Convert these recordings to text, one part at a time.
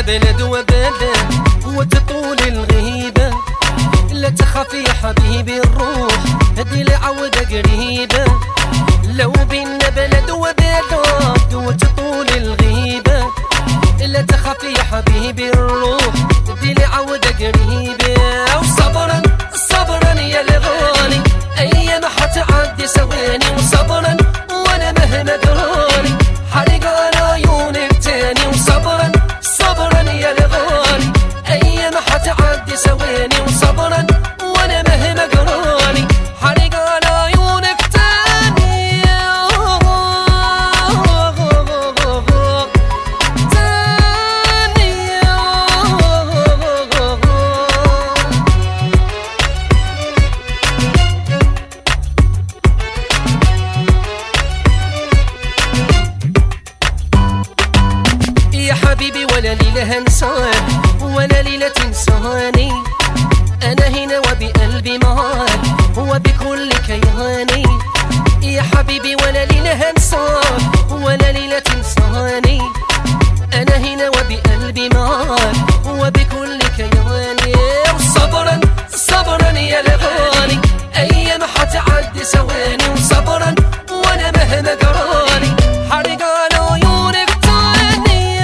بلد وبلد وتطول الغيبة لا تخافي يا حبيبي الروح هدي لي عودة قريبة لو بينا بلد وبلد وتطول الغيبة لا تخافي يا حبيبي الروح هدي لي عودة قريبة وصبرا صبرا يا الغالي ايام حتعدي ثواني وصبرا وانا مهما قراني حرق على عيونك تاني وصبرا صبرا يا الغالي ايام حتعدي ثواني وصبرا وانا مهما قراني حرق على عيونك تاني تاني يا حبيبي ولا ليلة هنسان ولا ليلة تنساني أنا هنا وبقلبي معاك وبكل كياني يا حبيبي ولا ليلة هنسان ولا ليلة تنساني أنا هنا وبقلبي معاك وبكل كياني وصبرا صبرا يا الغالي أيام حتعدي ثواني وصبرا وأنا مهما قراني حرق على عيونك تاني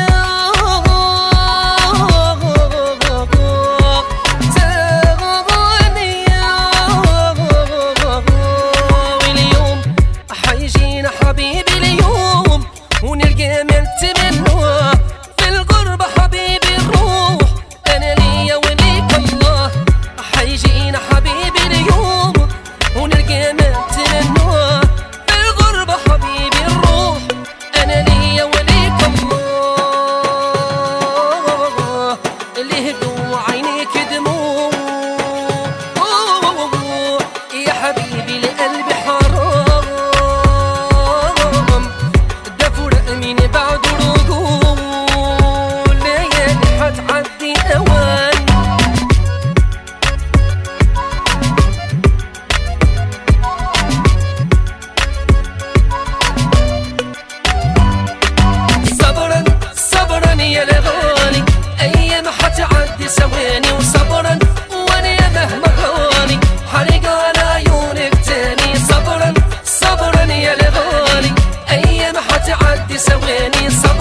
واليوم حيجينا حبيبي اليوم ونلقى مرت منه في الغربة حبيبي الروح أنا ليا وليك الله حيجينا حبيبي اليوم ونلقى مرت منه في الغربة حبيبي الروح أنا ليا وليك الله اللي هدوا عينيك دموع يا حبيبي لقلبي حرام ده فراق من بعد رجوع ليالي حتعدي اوان صبرا صبرا يا الغالي ايام حتعدي ثواني وصبرا وانا مهما غالي حرق على عيونك تاني صبرا صبرا يا الغالي ايام حتعدي ثواني صبرا